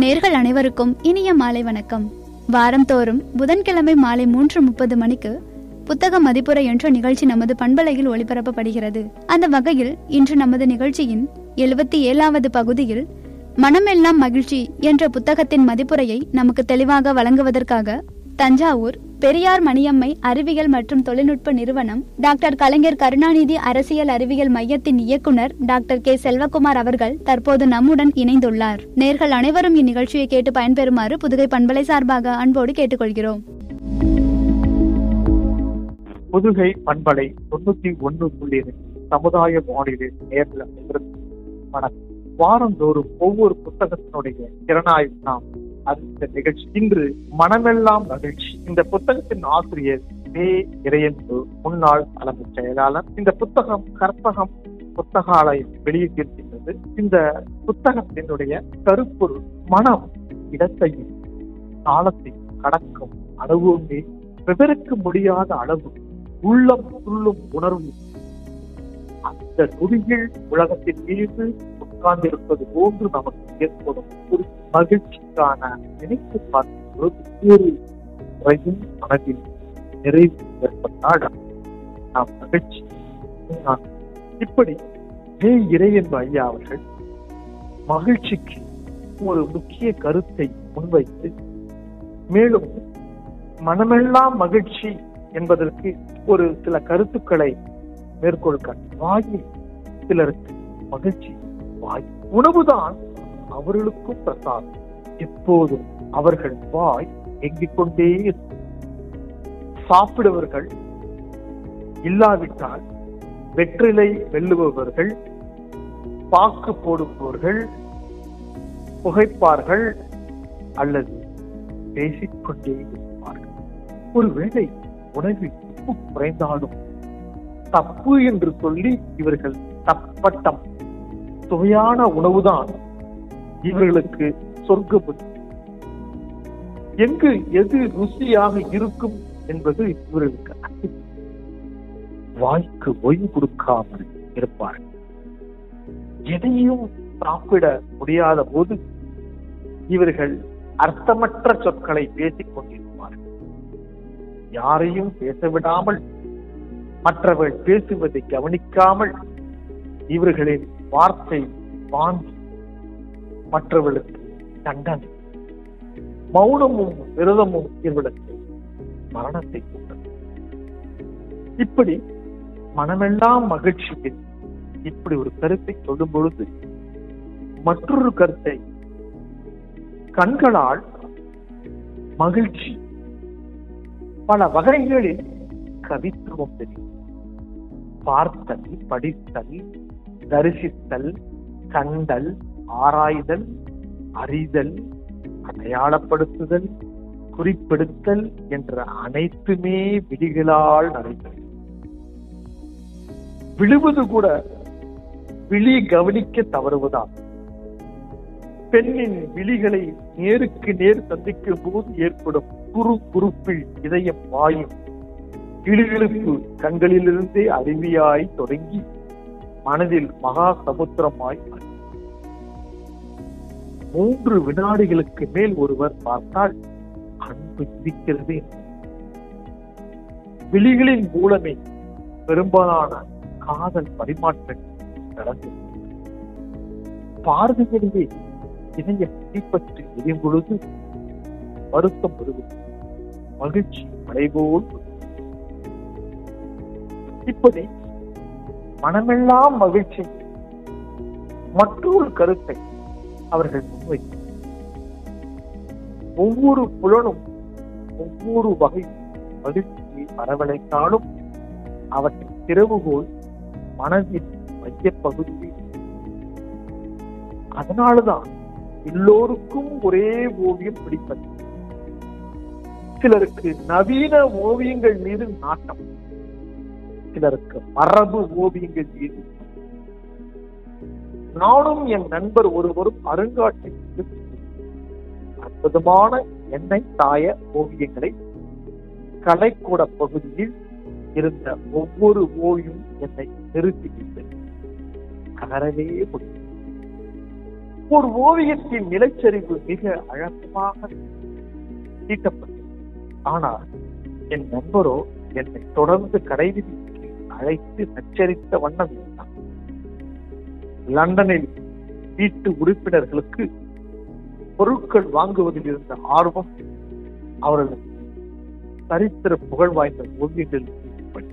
நேர்கள் அனைவருக்கும் இனிய மாலை வணக்கம் வாரந்தோறும் புதன்கிழமை மாலை மூன்று முப்பது மணிக்கு புத்தக மதிப்புரை என்ற நிகழ்ச்சி நமது பண்பலையில் ஒளிபரப்பப்படுகிறது அந்த வகையில் இன்று நமது நிகழ்ச்சியின் எழுபத்தி ஏழாவது பகுதியில் மனமெல்லாம் மகிழ்ச்சி என்ற புத்தகத்தின் மதிப்புரையை நமக்கு தெளிவாக வழங்குவதற்காக தஞ்சாவூர் பெரியார் மணியம்மை அறிவியல் மற்றும் தொழில்நுட்ப நிறுவனம் டாக்டர் கலைஞர் கருணாநிதி அரசியல் அறிவியல் மையத்தின் இயக்குனர் டாக்டர் கே செல்வகுமார் அவர்கள் தற்போது நம்முடன் இணைந்துள்ளார் நேர்கள் அனைவரும் இந்நிகழ்ச்சியை கேட்டு பயன்பெறுமாறு புதுகை பண்பலை சார்பாக அன்போடு கேட்டுக்கொள்கிறோம் புதுகை பண்பலை தொண்ணூத்தி ஒண்ணு புள்ளி ரெண்டு சமுதாய வானிலை நேரில் அனைவருக்கும் வணக்கம் வாரந்தோறும் ஒவ்வொரு புத்தகத்தினுடைய திறனாய்வு நாம் அறிந்த நிகழ்ச்சி இன்று மனமெல்லாம் மகிழ்ச்சி இந்த புத்தகத்தின் ஆசிரியர் வே இறையன்பு முன்னாள் தலைமைச் செயலாளர் இந்த புத்தகம் கற்பகம் புத்தகாலயம் வெளியிட்டிருக்கின்றது இந்த புத்தகத்தினுடைய கருப்பொருள் மனம் இடத்தையும் காலத்தையும் கடக்கும் அனுபவமே விவரிக்க முடியாத அளவு உள்ளம் துள்ளும் உணர்வு அந்த நொடியில் உலகத்தின் மீது உட்கார்ந்திருப்பது போன்று நமக்கு ஏற்படும் ஒரு மகிழ்ச்சிக்கான நினைத்து பார்க்கும் பொழுது ஒரு குறையும் மனதில் நிறைவு ஏற்பட்டால் நாம் மகிழ்ச்சி உண்டாகும். இப்படி ஜே இறையன்பு ஐயா அவர்கள் மகிழ்ச்சிக்கு ஒரு முக்கிய கருத்தை முன்வைத்து மேலும் மனமெல்லாம் மகிழ்ச்சி என்பதற்கு ஒரு சில கருத்துக்களை மேற்கோள் காட்டி வாயில் சிலருக்கு மகிழ்ச்சி வாய் உணவுதான் அவர்களுக்கும் பிரசாதம் எப்போதும் அவர்கள் வாய் எங்கிக் கொண்டே இருக்கும். சாப்பிடுவர்கள் இல்லாவிட்டால் வெற்றிலை வெல்லுபவர்கள் பாக்கு போடுபவர்கள் புகைப்பார்கள் அல்லது பேசிக்கொண்டே இருப்பார்கள் ஒருவேளை உணவில் உப்பு குறைந்தாலும் தப்பு என்று சொல்லி இவர்கள் தப்பட்டம் சுவையான உணவுதான் இவர்களுக்கு சொர்க்கப்படி எங்கு எது ருசியாக இருக்கும் என்பது இவர்களுக்கு அறிவு. வாய்க்கு ஓய்வு கொடுக்காமல் இருப்பார்கள் எதையும் சாப்பிட முடியாத போது இவர்கள் அர்த்தமற்ற சொற்களை பேசிக் கொண்டிருப்பார்கள் யாரையும் பேச விடாமல் மற்றவர்கள் பேசுவதை கவனிக்காமல் இவர்களின் வார்த்தை வாங்கி மற்றவர்களுக்கு தண்டனை மௌனமும் விரதமும் இவர்களுக்கு மரணத்தை கொண்டது இப்படி மனமெல்லாம் மகிழ்ச்சியில் இப்படி ஒரு கருத்தை சொல்லும் பொழுது மற்றொரு கருத்தை கண்களால் மகிழ்ச்சி பல வகைகளில் கவித்துவம் தெரியும் பார்த்தல் படித்தல் தரிசித்தல் கண்டல் ஆராய்தல் அறிதல் அடையாளப்படுத்துதல் குறிப்பெடுத்தல் என்ற அனைத்துமே விழிகளால் நடைபெறும் விழுவது கூட விழி கவனிக்க தவறுவதால் பெண்ணின் விழிகளை நேருக்கு நேர் சந்திக்கும் போது ஏற்படும் குறு குறுப்பில் இதயம் வாயும் கிளுகிழுப்பு கண்களிலிருந்தே அருவியாய் தொடங்கி மனதில் மகா சமுத்திரமாய் மாறும். மூன்று வினாடிகளுக்கு மேல் ஒருவர் பார்த்தால் அன்பு இருக்கிறது விழிகளின் மூலமே பெரும்பாலான காதல் பரிமாற்றங்கள் நடந்து பார்வைகளிலே இணைய பிடிப்பட்டு எரியும் பொழுது வருத்தம் வருவது மகிழ்ச்சி மலைபோல் வரும். இப்படி மனமெல்லாம் மகிழ்ச்சி மற்றொரு கருத்தை அவர்கள் முன்வைத்து ஒவ்வொரு புலனும் ஒவ்வொரு வகை மகிழ்ச்சியை வரவழைத்தாலும் அவற்றின் திறவுகோல் மனதின் மையப்பகுதியில் அதனாலதான் எல்லோருக்கும் ஒரே ஓவியம் பிடிப்பது சிலருக்கு நவீன ஓவியங்கள் மீது நாட்டம் சிலருக்கு மரபு ஓவியங்கள் மீது நானும் என் நண்பர் ஒருவரும் அருங்காட்சியகத்துக்கு அற்புதமான எண்ணெய் தாய ஓவியங்களை கலைக்கூட பகுதியில் இருந்த ஒவ்வொரு ஓவியம் என்னை நிறுத்திவிட்டு கலரவே முடியும் ஒரு ஓவியத்தின் நிலச்சரிவு மிக அழகமாக தீட்டப்பட்டது ஆனால் என் நண்பரோ என்னை தொடர்ந்து கடைவீதிக்கு அழைத்து நச்சரித்த வண்ணம் இருந்தார் லண்டனில் வீட்டு உறுப்பினர்களுக்கு பொருட்கள் வாங்குவதில் இருந்த ஆர்வம் அவர்களுக்கு சரித்திர புகழ் வாய்ந்த ஓவியங்கள் ஈடுபட்டது.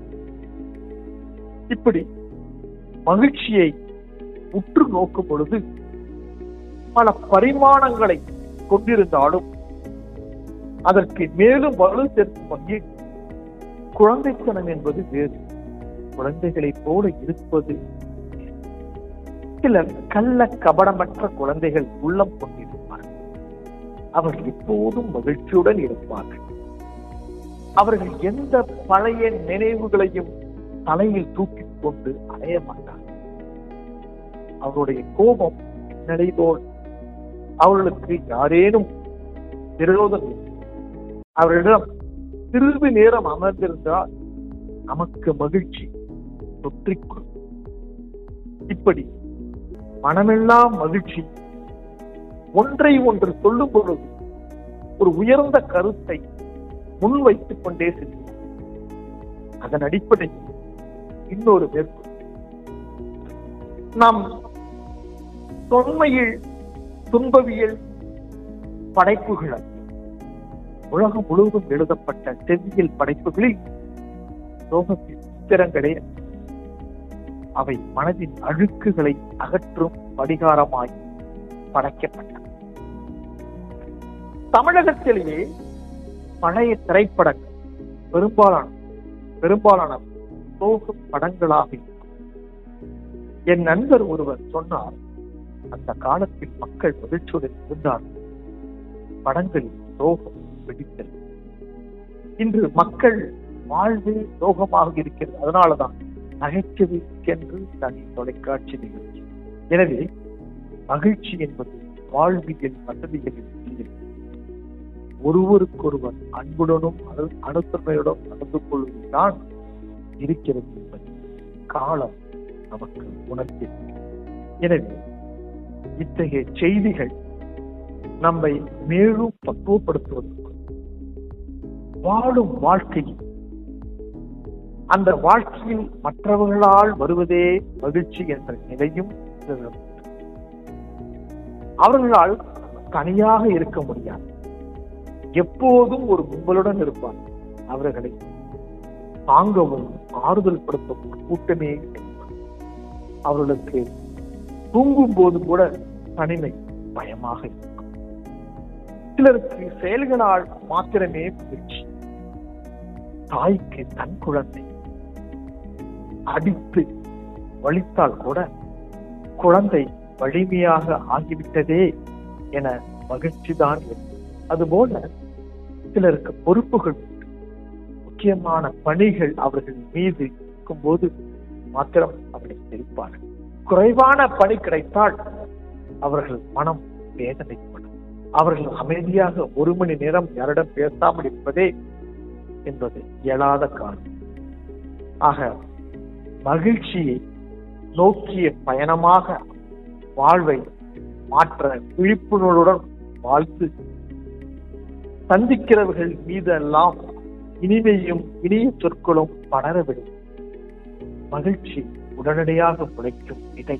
இப்படி மகிழ்ச்சியை உற்று நோக்கும் பொழுது பல பரிமாணங்களை கொண்டிருந்தாலும் அதற்கு மேலும் வலு சேர்க்கும் வகையில் குழந்தைத்தனம் என்பது வேறு குழந்தைகளைப் போல இருப்பது வேறு. சிலர் கள்ள கபடமற்ற குழந்தைகள் உள்ளம் கொண்டிருப்பார்கள் அவர்கள் எப்போதும் மகிழ்ச்சியுடன் இருப்பார்கள் அவர்கள் எந்த பழைய நினைவுகளையும் தலையில் தூக்கிக் கொண்டு அலைய மாட்டார்கள் அவருடைய கோபம் நினைவோல் அவர்களுக்கு யாரேனும் விரோதம் இல்லை. அவர்களிடம் சிறிது நேரம் அமர்ந்திருந்தால் நமக்கு மகிழ்ச்சி தொற்றிக்கொள்ளும் இப்படி மனமெல்லாம் மகிழ்ச்சி ஒன்றை ஒன்று சொல்லும் பொழுது ஒரு உயர்ந்த கருத்தை முன்வைத்துக் கொண்டே செல்லும் அதன் அடிப்படையில் இன்னொரு மேற்கோள் நாம் தொன்மையில் துன்பவியல் படைப்புகள் அல்ல. உலகம் முழுவதும் எழுதப்பட்ட செவ்வியல் படைப்புகளில் சோகத்தின் சித்திரங்களே அவை மனதின் அழுக்குகளை அகற்றும் படிகாரமாய் படைக்கப்பட்டன தமிழகத்திலேயே பழைய திரைப்படங்கள் பெரும்பாலான பெரும்பாலான சோக படங்களாக இருக்கும். என் நண்பர் ஒருவர் சொன்னார் அந்த காலத்தில் மக்கள் மகிழ்ச்சியுடன் இருந்தார்கள் படங்களில் சோகம் வெடித்தது இன்று மக்கள் வாழ்வே சோகமாக இருக்கிறது அதனாலதான் நகைச்சுவைக்கென்று தனி தொலைக்காட்சி நிகழ்ச்சி எனவே மகிழ்ச்சி என்பது வாழ்வியல் வசதிகளில் இல்லை ஒருவருக்கொருவர் அன்புடனும் அனு அனுசரணையுடன் நடந்து கொள்வதுதான் இருக்கிறது என்பது காலம் நமக்கு உணர்த்தியிருக்கிறது எனவே இத்தகைய செய்திகள் நம்மை மேலும் பக்குவப்படுத்துவதற்கு வாழும் வாழ்க்கையில் அந்த வாழ்க்கையில் மற்றவர்களால் வருவதே மகிழ்ச்சி என்ற நிலையும் சிலருக்கு உண்டு. அவர்களால் தனியாக இருக்க முடியாது எப்போதும் ஒரு கும்பலுடன் இருப்பார் அவர்களை தாங்கவும் ஆறுதல் படுத்தவும் ஒரு கூட்டமே செயல்படும். அவர்களுக்கு தூங்கும் போது கூட தனிமை பயமாக இருக்கும் சிலருக்கு செயல்களால் மாத்திரமே மகிழ்ச்சி தாய்க்கு தன் குழந்தை அடித்து வலித்தால் கூட குழந்தை வலிமையாக ஆகிவிட்டதே என மகிழ்ச்சிதான் இருக்கும். அதுபோல சிலருக்கு பொறுப்புகள் உண்டு. முக்கியமான பணிகள் அவர்கள் மீது இருக்கும்போது மாத்திரம் அவர்களை தெரிப்பார்கள் குறைவான பணி கிடைத்தால் அவர்கள் மனம் வேதனைப்படும் அவர்கள் அமைதியாக ஒரு மணி நேரம் யாரிடம் பேசாமல் இருப்பதே என்பது இயலாத காலம் ஆக மகிழ்ச்சியை நோக்கிய பயணமாக வாழ்வை மாற்ற விழிப்புணர்வுடன் வாழ்த்து சந்திக்கிறவர்கள் மீதெல்லாம் இனிமையும் இனிய சொற்களும் படரவிடும் மகிழ்ச்சி உடனடியாக முளைக்கும் விதை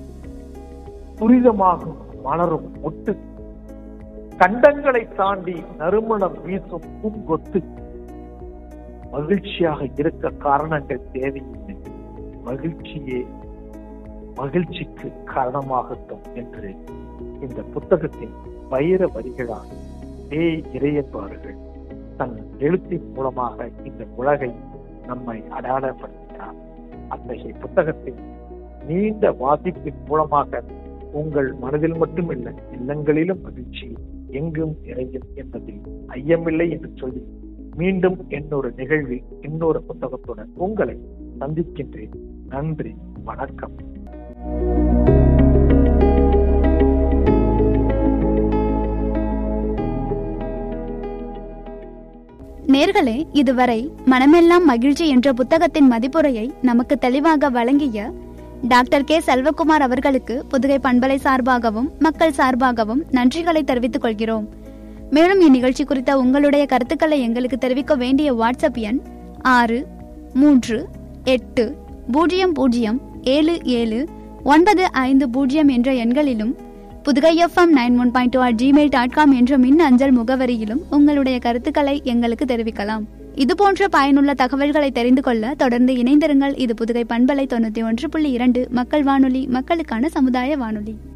துரிதமாகும் மலரும் முட்டு கண்டங்களை தாண்டி நறுமணம் வீசும் பூங்கொத்து மகிழ்ச்சியாக இருக்க காரணங்கள் தேவையில்லை மகிழ்ச்சியே மகிழ்ச்சிக்கு காரணமாகட்டும் என்று இந்த புத்தகத்தின் வைர வரிகளால் தே இறையன்பார்கள் தன் எழுத்தின் மூலமாக இந்த உலகை நம்மை அடையாளப்படுத்தினார் அத்தகைய புத்தகத்தின் நீண்ட வாசிப்பின் மூலமாக உங்கள் மனதில் மட்டுமில்லை இல்லங்களிலும் மகிழ்ச்சி எங்கும் நிறையும் என்பதில் ஐயமில்லை என்று சொல்லி மீண்டும் இன்னொரு நிகழ்வில் இன்னொரு புத்தகத்துடன் உங்களை சந்திக்கின்றேன் நன்றி வணக்கம் நேர்களே இதுவரை மனமெல்லாம் மகிழ்ச்சி என்ற புத்தகத்தின் மதிப்புரையை நமக்கு தெளிவாக வழங்கிய டாக்டர் கே செல்வகுமார் அவர்களுக்கு புதுகை பண்பலை சார்பாகவும் மக்கள் சார்பாகவும் நன்றிகளை தெரிவித்துக் கொள்கிறோம் மேலும் இந்நிகழ்ச்சி குறித்த உங்களுடைய கருத்துக்களை எங்களுக்கு தெரிவிக்க வேண்டிய வாட்ஸ்அப் எண் ஆறு மூன்று எட்டு பூஜ்ஜியம் பூஜ்ஜியம் ஏழு ஏழு ஒன்பது ஐந்து பூஜ்ஜியம் என்ற எண்களிலும் Pudugai FM nine one point two at Gmail dot com என்ற மின் அஞ்சல் முகவரியிலும் உங்களுடைய கருத்துக்களை எங்களுக்கு தெரிவிக்கலாம் இதுபோன்ற பயனுள்ள தகவல்களை தெரிந்து கொள்ள தொடர்ந்து இணைந்திருங்கள் இது புதுகை பண்பலை தொண்ணூற்றி ஒன்று புள்ளி இரண்டு மக்கள் வானொலி மக்களுக்கான சமுதாய வானொலி